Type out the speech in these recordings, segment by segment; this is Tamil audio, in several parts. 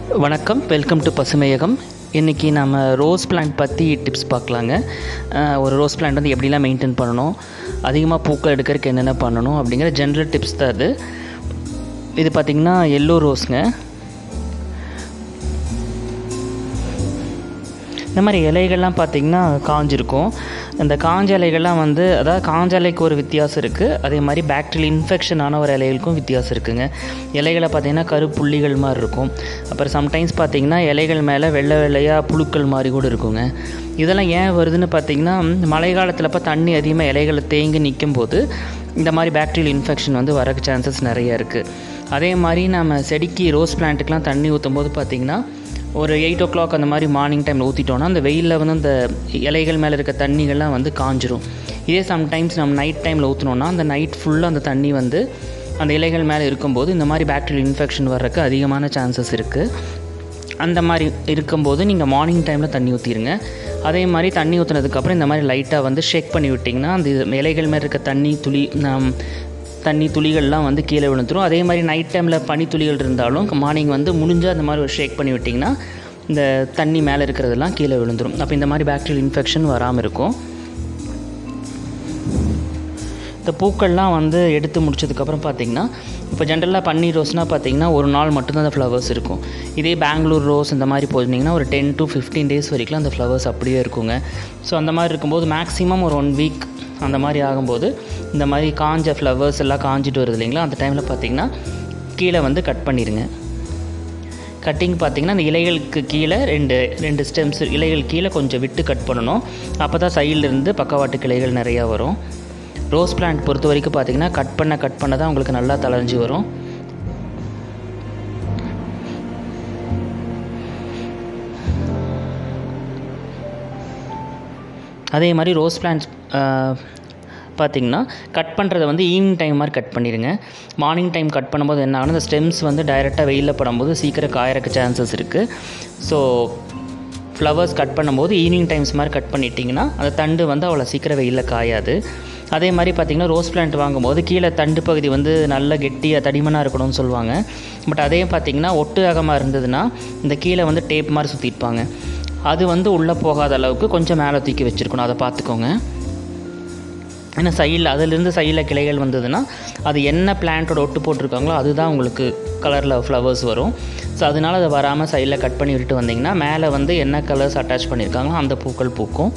வணக்கம் வெல்கம் டு பசுமையகம் இன்றைக்கி நம்ம ரோஸ் பிளான்ட் பற்றி டிப்ஸ் பார்க்கலாங்க அஹ் ஒரு ரோஸ் பிளான்ட் வந்து எப்படிலாம் மெயின்டைன் பண்ணணும் அதிகமாக பூக்கள் எடுக்கிறதுக்கு என்னென்ன பண்ணணும் அப்படிங்கிற ஜென்ரல் டிப்ஸ் தான் இது இது பார்த்திங்கன்னா எல்லோ ரோஸ்ங்க இந்த மாதிரி இலைகள்லாம் பார்த்திங்கன்னா காஞ்சிருக்கும் இந்த காஞ்ச இலைகள்லாம் வந்து அதாவது காஞ்ச இலைக்கு ஒரு வித்தியாசம் இருக்குது அதே மாதிரி பாக்டீரியல் இன்ஃபெக்ஷன் ஆன ஒரு இலைகளுக்கும் வித்தியாசம் இருக்குங்க இலைகளை பார்த்திங்கன்னா கருப்புள்ளிகள் மாதிரி இருக்கும் அப்புறம் சம்டைம்ஸ் பார்த்திங்கன்னா இலைகள் மேலே வெள்ளை வெள்ளையாக புழுக்கள் மாதிரி கூட இருக்குங்க இதெல்லாம் ஏன் வருதுன்னு பார்த்திங்கன்னா மழை காலத்தில் இப்போ தண்ணி அதிகமாக இலைகளை தேங்கி நிற்கும் போது இந்த மாதிரி பாக்டீரியல் இன்ஃபெக்ஷன் வந்து வரக்கு சான்சஸ் நிறைய இருக்குது அதே மாதிரி நம்ம செடிக்கு ரோஸ் பிளான்ட்டுக்கெலாம் தண்ணி ஊற்றும் போது பார்த்திங்கன்னா ஒரு எயிட் ஓ கிளாக் அந்த மாதிரி மார்னிங் டைமில் ஊற்றிட்டோன்னா அந்த வெயிலில் வந்து அந்த இலைகள் மேலே இருக்க தண்ணிகள்லாம் வந்து காஞ்சிரும் இதே சம்டைம்ஸ் நம்ம நைட் டைமில் ஊற்றினோன்னா அந்த நைட் ஃபுல்லாக அந்த தண்ணி வந்து அந்த இலைகள் மேலே இருக்கும்போது இந்த மாதிரி பாக்டீரியல் இன்ஃபெக்ஷன் வர்றதுக்கு அதிகமான சான்சஸ் இருக்குது அந்த மாதிரி இருக்கும்போது நீங்கள் மார்னிங் டைமில் தண்ணி ஊற்றிடுங்க அதே மாதிரி தண்ணி ஊற்றுனதுக்கப்புறம் இந்த மாதிரி லைட்டாக வந்து ஷேக் பண்ணி விட்டிங்கன்னா அந்த இலைகள் மேலே இருக்க தண்ணி துளி நாம் தண்ணி துளிகள்லாம் வந்து கீழே விழுந்துரும் அதே மாதிரி நைட் டைமில் பனி துளிகள் இருந்தாலும் மார்னிங் வந்து முடிஞ்சால் அந்த மாதிரி ஒரு ஷேக் பண்ணி விட்டிங்கன்னா இந்த தண்ணி மேலே இருக்கிறதெல்லாம் கீழே விழுந்துரும் அப்போ இந்த மாதிரி பாக்டீரியல் இன்ஃபெக்ஷன் வராமல் இருக்கும் இந்த பூக்கள்லாம் வந்து எடுத்து முடிச்சதுக்கப்புறம் பார்த்தீங்கன்னா இப்போ ஜென்ரலாக பன்னீர் ரோஸ்னால் பார்த்தீங்கன்னா ஒரு நாள் மட்டும்தான் அந்த ஃப்ளவர்ஸ் இருக்கும் இதே பெங்களூர் ரோஸ் இந்த மாதிரி போயிருந்தீங்கன்னா ஒரு டென் டு ஃபிஃப்டீன் டேஸ் வரைக்கும் அந்த ஃப்ளவர்ஸ் அப்படியே இருக்குங்க ஸோ அந்த மாதிரி இருக்கும்போது மேக்ஸிமம் ஒரு ஒன் வீக் அந்த மாதிரி ஆகும்போது இந்த மாதிரி காஞ்ச ஃப்ளவர்ஸ் எல்லாம் காஞ்சிட்டு வருது இல்லைங்களா அந்த டைமில் பார்த்தீங்கன்னா கீழே வந்து கட் பண்ணிடுங்க கட்டிங் பார்த்தீங்கன்னா அந்த இலைகளுக்கு கீழே ரெண்டு ரெண்டு ஸ்டெம்ஸ் இலைகள் கீழே கொஞ்சம் விட்டு கட் பண்ணணும் அப்போ தான் சைட்லேருந்து பக்கவாட்டு கிளைகள் நிறையா வரும் ரோஸ் பிளான்ட் பொறுத்த வரைக்கும் பார்த்தீங்கன்னா கட் பண்ண கட் பண்ண தான் உங்களுக்கு நல்லா தளர்ஞ்சி வரும் அதே மாதிரி ரோஸ் பிளான்ட்ஸ் பார்த்திங்கன்னா கட் பண்ணுறத வந்து ஈவினிங் டைம் மாதிரி கட் பண்ணிடுங்க மார்னிங் டைம் கட் பண்ணும்போது என்ன ஆகும் அந்த ஸ்டெம்ஸ் வந்து டைரெக்டாக வெயிலில் படும்போது சீக்கிரம் காயறக்கு சான்சஸ் இருக்குது ஸோ ஃப்ளவர்ஸ் கட் பண்ணும்போது ஈவினிங் டைம்ஸ் மாதிரி கட் பண்ணிட்டீங்கன்னா அந்த தண்டு வந்து அவ்வளோ சீக்கிரம் வெயிலில் காயாது அதே மாதிரி பார்த்திங்கன்னா ரோஸ் பிளான்ட் வாங்கும்போது கீழே தண்டு பகுதி வந்து நல்ல கெட்டியாக தடிமனாக இருக்கணும்னு சொல்லுவாங்க பட் அதே பார்த்திங்கன்னா ஒட்டு அகமாக இருந்ததுன்னா இந்த கீழே வந்து டேப் மாதிரி சுற்றிருப்பாங்க அது வந்து உள்ளே போகாத அளவுக்கு கொஞ்சம் மேலே தூக்கி வச்சுருக்கணும் அதை பார்த்துக்கோங்க ஏன்னா சைடில் அதிலிருந்து சைடில் கிளைகள் வந்ததுன்னா அது என்ன பிளான்ட்டோட ஒட்டு போட்டிருக்காங்களோ அதுதான் உங்களுக்கு கலரில் ஃப்ளவர்ஸ் வரும் ஸோ அதனால் அதை வராமல் சைடில் கட் பண்ணி விட்டுட்டு வந்தீங்கன்னா மேலே வந்து என்ன கலர்ஸ் அட்டாச் பண்ணியிருக்காங்களோ அந்த பூக்கள் பூக்கும்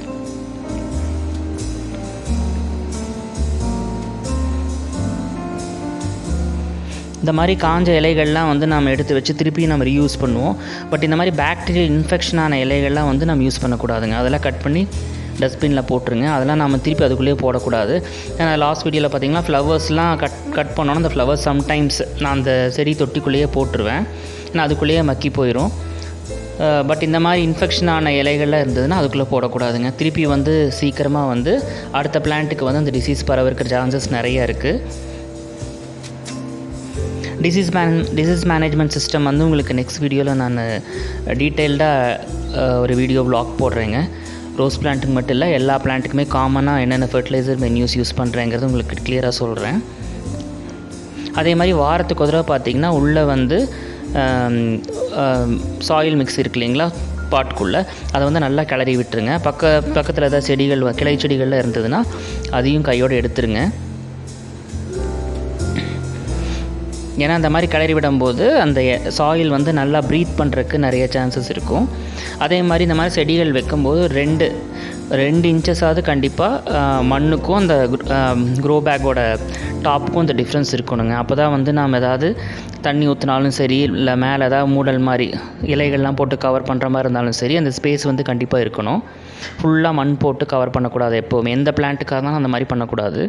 இந்த மாதிரி காஞ்ச இலைகள்லாம் வந்து நம்ம எடுத்து வச்சு திருப்பி நம்ம ரியூஸ் பண்ணுவோம் பட் இந்த மாதிரி பாக்டீரியல் இன்ஃபெக்ஷனான இலைகள்லாம் வந்து நம்ம யூஸ் பண்ணக்கூடாதுங்க அதெல்லாம் கட் பண்ணி டஸ்ட்பினில் போட்டுருங்க அதெல்லாம் நம்ம திருப்பி அதுக்குள்ளேயே போடக்கூடாது ஏன்னா லாஸ்ட் வீடியோவில் பார்த்தீங்கன்னா ஃப்ளவர்ஸ்லாம் கட் கட் பண்ணோன்னா அந்த ஃப்ளவர்ஸ் சம்டைம்ஸ் நான் அந்த செடி தொட்டிக்குள்ளேயே போட்டுருவேன் ஏன்னா அதுக்குள்ளேயே மக்கி போயிடும் பட் இந்த மாதிரி இன்ஃபெக்ஷனான இலைகள்லாம் இருந்ததுன்னா அதுக்குள்ளே போடக்கூடாதுங்க திருப்பி வந்து சீக்கிரமாக வந்து அடுத்த பிளான்ட்டுக்கு வந்து அந்த டிசீஸ் பரவ சான்சஸ் நிறைய இருக்குது disease man disease management system வந்து உங்களுக்கு நெக்ஸ்ட் வீடியோவில் நான் டீட்டெயில்டாக ஒரு வீடியோ ப்ளாக் போடுறேங்க ரோஸ் பிளான்ட்டுக்கு மட்டும் இல்லை எல்லா பிளான்ட்டுக்குமே காமனாக என்னென்ன ஃபர்டிலைசர் மென்யூஸ் யூஸ் பண்ணுறேங்கிறது உங்களுக்கு கிளியராக சொல்கிறேன் அதே மாதிரி வாரத்துக்கு ஒரு தடவை பார்த்தீங்கன்னா உள்ளே வந்து சாயில் மிக்ஸ் இருக்கு இல்லைங்களா பாட்டுக்குள்ளே அதை வந்து நல்லா கிளறி விட்டுருங்க பக்க பக்கத்தில் ஏதாவது செடிகள் கிளை செடிகள்லாம் இருந்ததுன்னா அதையும் கையோடு எடுத்துருங்க ஏன்னா அந்த மாதிரி கிளறி விடும்போது அந்த சாயில் வந்து நல்லா ப்ரீத் பண்ணுறதுக்கு நிறைய சான்சஸ் இருக்கும் அதே மாதிரி இந்த மாதிரி செடிகள் வைக்கும்போது ரெண்டு ரெண்டு இன்ச்சஸாவது கண்டிப்பாக மண்ணுக்கும் அந்த க்ரோ பேக்கோட டாப்புக்கும் அந்த டிஃப்ரென்ஸ் இருக்கணுங்க அப்போ தான் வந்து நாம் ஏதாவது தண்ணி ஊற்றினாலும் சரி இல்லை மேலே ஏதாவது மூடல் மாதிரி இலைகள்லாம் போட்டு கவர் பண்ணுற மாதிரி இருந்தாலும் சரி அந்த ஸ்பேஸ் வந்து கண்டிப்பாக இருக்கணும் ஃபுல்லாக மண் போட்டு கவர் பண்ணக்கூடாது எப்போவுமே எந்த பிளான்ட்டுக்காக இருந்தாலும் அந்த மாதிரி பண்ணக்கூடாது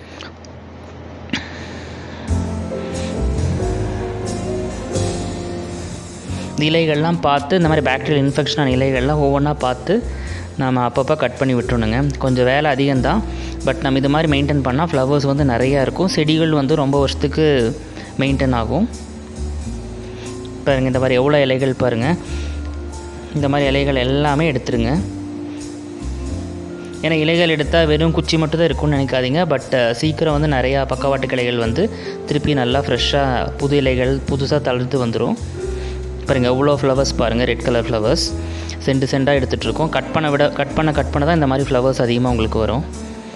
இந்த இலைகள்லாம் பார்த்து இந்த மாதிரி பாக்டீரியல் இன்ஃபெக்ஷனான இலைகள்லாம் ஒவ்வொன்றா பார்த்து நம்ம அப்பப்போ கட் பண்ணி விட்டுணுங்க கொஞ்சம் வேலை அதிகம்தான் பட் நம்ம இது மாதிரி மெயின்டைன் பண்ணால் ஃப்ளவர்ஸ் வந்து நிறையா இருக்கும் செடிகள் வந்து ரொம்ப வருஷத்துக்கு மெயின்டைன் ஆகும் பாருங்கள் இந்த மாதிரி எவ்வளோ இலைகள் பாருங்கள் இந்த மாதிரி இலைகள் எல்லாமே எடுத்துருங்க ஏன்னா இலைகள் எடுத்தால் வெறும் குச்சி மட்டும் தான் இருக்கும்னு நினைக்காதீங்க பட் சீக்கிரம் வந்து நிறையா பக்கவாட்டு கிளைகள் வந்து திருப்பி நல்லா ஃப்ரெஷ்ஷாக புது இலைகள் புதுசாக தளர்த்து வந்துடும் பாருங்கள் எவ்வளோ ஃப்ளவர்ஸ் பாருங்கள் ரெட் கலர் ஃப்ளவர்ஸ் சென்ட் சென்டாக எடுத்துகிட்ருக்கோம் கட் பண்ண விட கட் பண்ண கட் பண்ண தான் இந்த மாதிரி ஃப்ளவர்ஸ் அதிகமாக உங்களுக்கு வரும்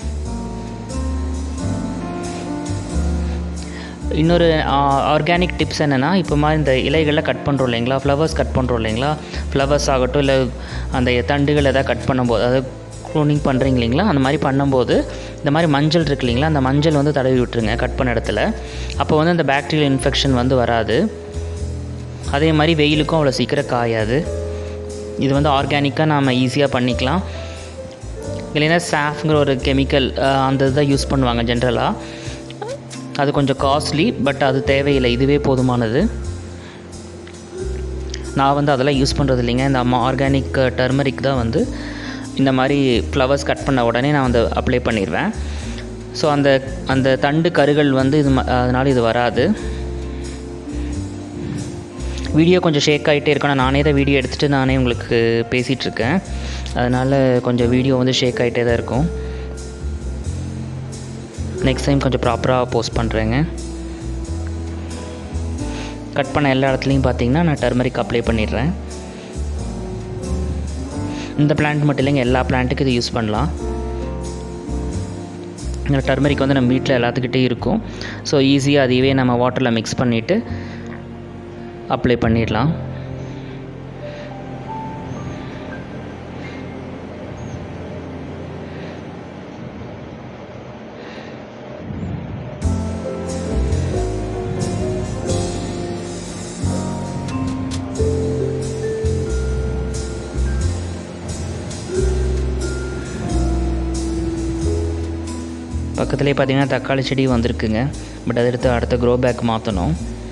இன்னொரு ஆர்கானிக் டிப்ஸ் என்னென்னா இப்போ மாதிரி இந்த இலைகளில் கட் பண்ணுறோம் இல்லைங்களா ஃப்ளவர்ஸ் கட் பண்ணுறோம் இல்லைங்களா ஃப்ளவர்ஸ் ஆகட்டும் இல்லை அந்த தண்டுகள் எதாவது கட் பண்ணும்போது அதாவது க்ளோனிங் பண்ணுறீங்க இல்லைங்களா அந்த மாதிரி பண்ணும்போது இந்த மாதிரி மஞ்சள் இருக்கு இல்லைங்களா அந்த மஞ்சள் வந்து தடவி விட்டுருங்க கட் பண்ண இடத்துல அப்போ வந்து அந்த பாக்டீரியல் இன்ஃபெக்ஷன் வந்து வராது அதே மாதிரி வெயிலுக்கும் அவ்வளோ சீக்கிரம் காயாது இது வந்து ஆர்கானிக்காக நாம் ஈஸியாக பண்ணிக்கலாம் இல்லைன்னா சாஃப்ங்கிற ஒரு கெமிக்கல் அந்த இதுதான் யூஸ் பண்ணுவாங்க ஜென்ரலாக அது கொஞ்சம் காஸ்ட்லி பட் அது தேவையில்லை இதுவே போதுமானது நான் வந்து அதெல்லாம் யூஸ் பண்ணுறது இல்லைங்க இந்த அம்மா ஆர்கானிக் டர்மரிக் தான் வந்து இந்த மாதிரி ஃப்ளவர்ஸ் கட் பண்ண உடனே நான் வந்து அப்ளை பண்ணிடுவேன் ஸோ அந்த அந்த தண்டு கருகள் வந்து இது அதனால் இது வராது வீடியோ கொஞ்சம் ஷேக் ஆகிட்டே இருக்கணும் நானே தான் வீடியோ எடுத்துகிட்டு நானே உங்களுக்கு பேசிகிட்ருக்கேன் அதனால் கொஞ்சம் வீடியோ வந்து ஷேக் ஆகிட்டே தான் இருக்கும் நெக்ஸ்ட் டைம் கொஞ்சம் ப்ராப்பராக போஸ்ட் பண்ணுறேங்க கட் பண்ண எல்லா இடத்துலையும் பார்த்தீங்கன்னா நான் டர்மரிக் அப்ளை பண்ணிடுறேன் இந்த பிளான்ட் மட்டும் இல்லைங்க எல்லா பிளான்ட்டுக்கும் இது யூஸ் பண்ணலாம் இந்த டர்மரிக் வந்து நம்ம வீட்டில் எல்லாத்துக்கிட்டே இருக்கும் ஸோ ஈஸியாக அதையவே நம்ம வாட்டரில் மிக்ஸ் பண்ணிவிட்டு அப்ளை பண்ணிடலாம் பக்கத்துலேயே பார்த்தீங்கன்னா தக்காளி செடி வந்திருக்குங்க பட் அதை எடுத்து அடுத்த க்ரோ பேக் மாற்றணும்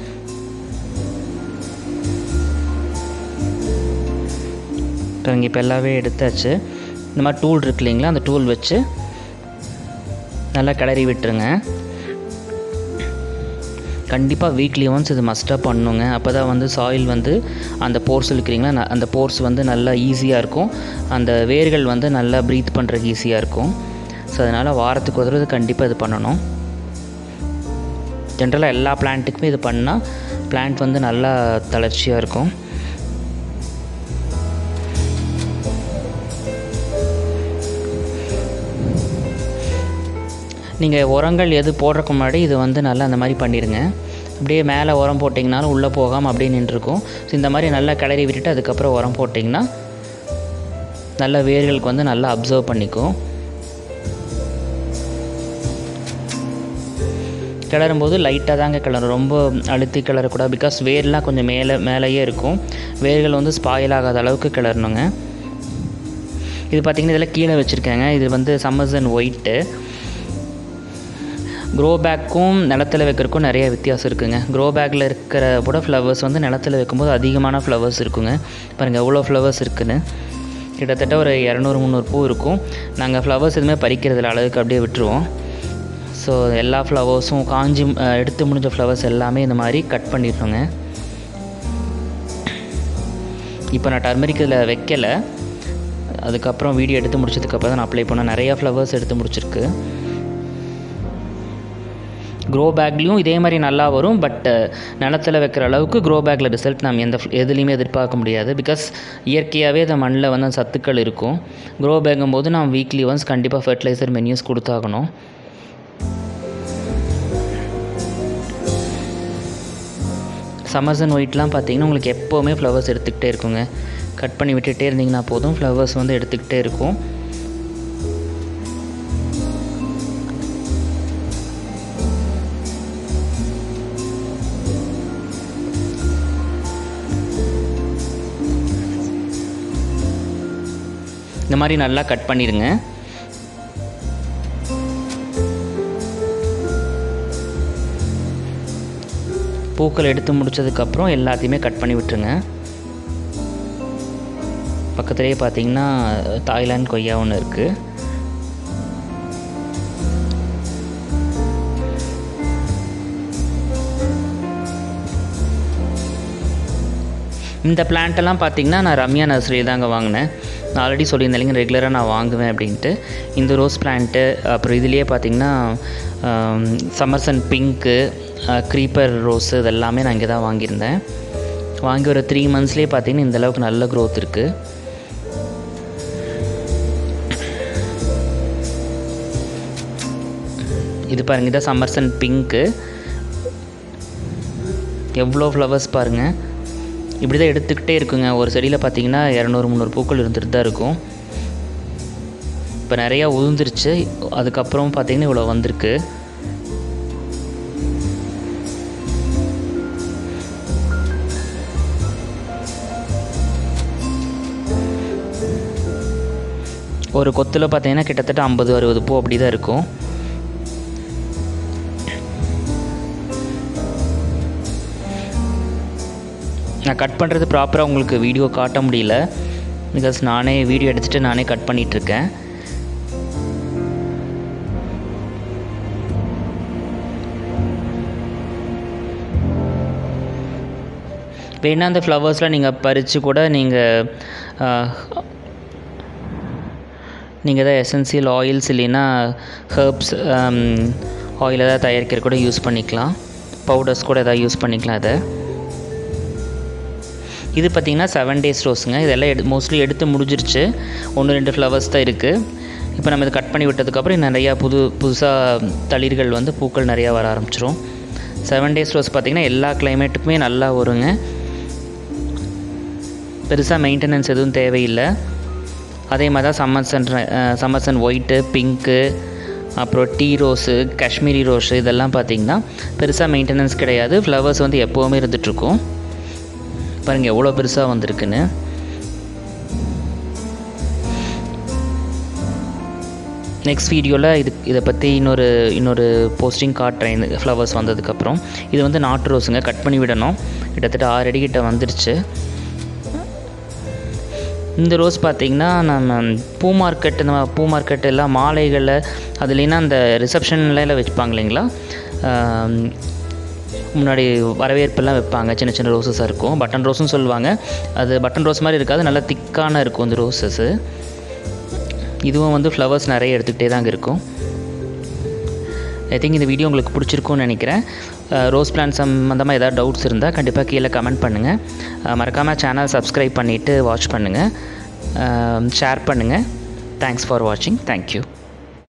இங்கே இப்போ எல்லாமே எடுத்தாச்சு இந்த மாதிரி டூல் இருக்கு இல்லைங்களா அந்த டூல் வச்சு நல்லா கிளறி விட்டுருங்க கண்டிப்பாக வீக்லி ஒன்ஸ் இது மஸ்ட்டாக பண்ணுங்க அப்போ தான் வந்து சாயில் வந்து அந்த போர்ஸ் இருக்கிறீங்களா அந்த போர்ஸ் வந்து நல்லா ஈஸியாக இருக்கும் அந்த வேர்கள் வந்து நல்லா ப்ரீத் பண்ணுறதுக்கு ஈஸியாக இருக்கும் ஸோ அதனால் வாரத்துக்கு ஒரு தடவை கண்டிப்பாக இது பண்ணணும் ஜென்ரலாக எல்லா பிளான்ட்டுக்குமே இது பண்ணால் பிளான்ட் வந்து நல்லா தளர்ச்சியாக இருக்கும் நீங்கள் உரங்கள் எது போடுறதுக்கு முன்னாடி இது வந்து நல்லா அந்த மாதிரி பண்ணிடுங்க அப்படியே மேலே உரம் போட்டிங்கனாலும் உள்ளே போகாமல் அப்படியே நின்றுருக்கும் ஸோ இந்த மாதிரி நல்லா கிளறி விட்டுட்டு அதுக்கப்புறம் உரம் போட்டிங்கன்னா நல்ல வேர்களுக்கு வந்து நல்லா அப்சர்வ் பண்ணிக்கும் கிளறும்போது லைட்டாக தாங்க கிளறும் ரொம்ப அழுத்தி கிளறக்கூடாது பிகாஸ் வேர்லாம் கொஞ்சம் மேலே மேலேயே இருக்கும் வேர்கள் வந்து ஸ்பாயில் ஆகாத அளவுக்கு கிளறணுங்க இது பார்த்திங்கன்னா இதெல்லாம் கீழே வச்சுருக்கேங்க இது வந்து சம்மர்சன் ஒயிட்டு க்ரோ பேக்கும் நிலத்தில் வைக்கிறக்கும் நிறைய வித்தியாசம் இருக்குங்க க்ரோ பேக்கில் இருக்கிற கூட ஃப்ளவர்ஸ் வந்து நிலத்தில் வைக்கும்போது அதிகமான ஃப்ளவர்ஸ் இருக்குங்க பாருங்கள் எவ்வளோ ஃப்ளவர்ஸ் இருக்குன்னு கிட்டத்தட்ட ஒரு இரநூறு முந்நூறு பூ இருக்கும் நாங்கள் ஃப்ளவர்ஸ் எதுவுமே பறிக்கிறதில்ல அளவுக்கு அப்படியே விட்டுருவோம் ஸோ எல்லா ஃப்ளவர்ஸும் காஞ்சி எடுத்து முடிஞ்ச ஃப்ளவர்ஸ் எல்லாமே இந்த மாதிரி கட் பண்ணிடணுங்க இப்போ நான் டர்மரிக் இதில் வைக்கலை அதுக்கப்புறம் வீடியோ எடுத்து முடிச்சதுக்கப்புறம் தான் நான் அப்ளை பண்ணேன் நிறையா ஃப்ளவர்ஸ் எடுத்து முடிச்சிருக்கு க்ரோ பேக்லேயும் இதே மாதிரி நல்லா வரும் பட் நிலத்தில் வைக்கிற அளவுக்கு க்ரோ பேக்கில் ரிசல்ட் நம்ம எந்த எதுலேயுமே எதிர்பார்க்க முடியாது பிகாஸ் இயற்கையாகவே அந்த மண்ணில் வந்து சத்துக்கள் இருக்கும் க்ரோ பேக்கும் போது நான் வீக்லி ஒன்ஸ் கண்டிப்பாக ஃபர்டிலைசர் மென்யூஸ் கொடுத்தாகணும் சமர்சன் ஒயிட்லாம் பார்த்தீங்கன்னா உங்களுக்கு எப்போவுமே ஃப்ளவர்ஸ் எடுத்துக்கிட்டே இருக்குங்க கட் பண்ணி விட்டுகிட்டே இருந்தீங்கன்னா போதும் ஃப்ளவர்ஸ் வந்து எடுத்துக்கிட்டே இருக்கும் இந்த மாதிரி நல்லா கட் பண்ணிடுங்க பூக்கள் எடுத்து முடித்ததுக்கப்புறம் எல்லாத்தையுமே கட் பண்ணி விட்டுருங்க பக்கத்துலேயே பார்த்தீங்கன்னா தாய்லாந்து கொய்யா ஒன்று இருக்குது இந்த பிளான்ட்டெல்லாம் பார்த்தீங்கன்னா நான் ரம்யா நர்சரி தாங்க வாங்கினேன் நான் ஆல்ரெடி சொல்லியிருந்தேன் இல்லைங்க ரெகுலராக நான் வாங்குவேன் அப்படின்ட்டு இந்த ரோஸ் பிளான்ட்டு அப்புறம் இதுலேயே பார்த்தீங்கன்னா சம்மர்சன் பிங்க்கு க்ரீப்பர் ரோஸு இதெல்லாமே நான் இங்கே தான் வாங்கியிருந்தேன் வாங்கி ஒரு த்ரீ மந்த்ஸ்லேயே பார்த்தீங்கன்னா இந்த அளவுக்கு நல்ல க்ரோத் இருக்குது இது பாருங்கள் இதான் சம்மர்சன் பிங்க்கு எவ்வளோ ஃப்ளவர்ஸ் பாருங்கள் இப்படி தான் எடுத்துக்கிட்டே இருக்குங்க ஒரு செடியில் பார்த்தீங்கன்னா இரநூறு முந்நூறு பூக்கள் இருந்துட்டு தான் இருக்கும் இப்போ நிறையா உதிர்ந்துருச்சு அதுக்கப்புறம் பார்த்தீங்கன்னா இவ்வளோ வந்திருக்கு ஒரு கொத்தில் பார்த்தீங்கன்னா கிட்டத்தட்ட ஐம்பது அறுபது பூ அப்படி தான் இருக்கும் நான் கட் பண்ணுறது ப்ராப்பராக உங்களுக்கு வீடியோ காட்ட முடியல பிகாஸ் நானே வீடியோ எடுத்துகிட்டு நானே கட் பண்ணிகிட்ருக்கேன் வேணா அந்த ஃப்ளவர்ஸ்லாம் நீங்கள் பறித்து கூட நீங்கள் நீங்கள் எதாவது எசென்சியல் ஆயில்ஸ் இல்லைன்னா ஹர்ப்ஸ் ஆயில் எதாவது தயாரிக்கிற கூட யூஸ் பண்ணிக்கலாம் பவுடர்ஸ் கூட எதாவது யூஸ் பண்ணிக்கலாம் அதை இது பார்த்திங்கன்னா செவன் டேஸ் ரோஸுங்க இதெல்லாம் எடு மோஸ்ட்லி எடுத்து முடிஞ்சிருச்சு ஒன்று ரெண்டு ஃப்ளவர்ஸ் தான் இருக்குது இப்போ நம்ம இதை கட் பண்ணி விட்டதுக்கப்புறம் நிறையா புது புதுசாக தளிர்கள் வந்து பூக்கள் நிறையா வர ஆரம்பிச்சிரும் செவன் டேஸ் ரோஸ் பார்த்திங்கன்னா எல்லா கிளைமேட்டுக்குமே நல்லா வருங்க பெருசாக மெயின்டெனன்ஸ் எதுவும் தேவையில்லை அதே மாதிரி தான் சம்மர்சன் சம்மர்சன் ஒயிட்டு பிங்க்கு அப்புறம் டீ ரோஸு காஷ்மீரி ரோஸு இதெல்லாம் பார்த்திங்கன்னா பெருசாக மெயின்டெனன்ஸ் கிடையாது ஃப்ளவர்ஸ் வந்து எப்போவுமே இருந்துகிட்ருக்கும் பாருங்கள் எவ்வளோ பெருசாக வந்திருக்குன்னு நெக்ஸ்ட் வீடியோவில் இது இதை பற்றி இன்னொரு இன்னொரு போஸ்டிங் காட்டுறேன் இந்த ஃப்ளவர்ஸ் வந்ததுக்கப்புறம் இது வந்து நாட்டு ரோஸுங்க கட் பண்ணி விடணும் கிட்டத்தட்ட ஆறு அடி கிட்ட வந்துருச்சு இந்த ரோஸ் பார்த்திங்கன்னா நம்ம பூ மார்க்கெட் இந்த பூ மார்க்கெட் எல்லாம் மாலைகளில் அது இல்லைன்னா அந்த ரிசப்ஷன்லாம் வச்சுப்பாங்க இல்லைங்களா முன்னாடி வரவேற்பெல்லாம் வைப்பாங்க சின்ன சின்ன ரோசஸாக இருக்கும் பட்டன் ரோஸும் சொல்லுவாங்க அது பட்டன் ரோஸ் மாதிரி இருக்காது நல்லா திக்கான இருக்கும் இந்த ரோசஸ்ஸு இதுவும் வந்து ஃப்ளவர்ஸ் நிறைய எடுத்துக்கிட்டே தாங்க இருக்கும் ஐ திங்க் இந்த வீடியோ உங்களுக்கு பிடிச்சிருக்கும்னு நினைக்கிறேன் ரோஸ் பிளான் சம்மந்தமாக ஏதாவது டவுட்ஸ் இருந்தால் கண்டிப்பாக கீழே கமெண்ட் பண்ணுங்கள் மறக்காமல் சேனல் சப்ஸ்கிரைப் பண்ணிவிட்டு வாட்ச் பண்ணுங்கள் ஷேர் பண்ணுங்கள் தேங்க்ஸ் ஃபார் வாட்சிங் தேங்க்யூ